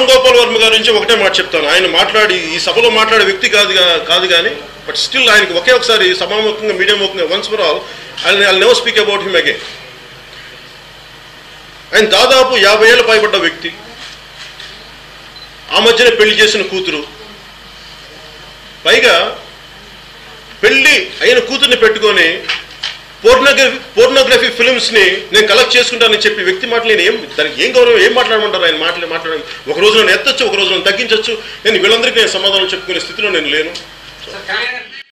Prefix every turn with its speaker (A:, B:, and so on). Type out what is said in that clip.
A: రామ్ గోపాల్ వర్మ గారి నుంచి ఒకటే మాట చెప్తాను ఆయన మాట్లాడి ఈ సభలో మాట్లాడే వ్యక్తి కాదు గా- కాదు కానీ బట్ స్టిల్ ఆయనకి ఒకే ఒకసారి సభాముఖంగా మీడియా ముఖంగా once for all I I never speak about him again ఆయన దాదాపు యాభై ఏళ్ళు పైబడ్డ వ్యక్తి ఆ మధ్యనే పెళ్లి చేసిన కూతురు పైగా పెళ్లి అయిన కూతుర్ని పెట్టుకొని పోర్నోగ్రఫీ పోర్నోగ్రఫీ ఫిల్మ్స్ని నేను కలెక్ట్ చేసుకుంటానని చెప్పి వ్యక్తి మాటలు నేను ఏం దానికి ఏం గౌరవం ఏం మాట్లాడమంటారు ఆయన మాటలు మాట్లాడాలి ఒక రోజు నన్ను ఎత్తచ్చు ఒక రోజు నన్ను తగ్గించవచ్చు నేను వీళ్ళందరికీ నేను సమాధానం చెప్పుకునే స్థితిలో నేను లేను
B: సార్ కళ్యాణ్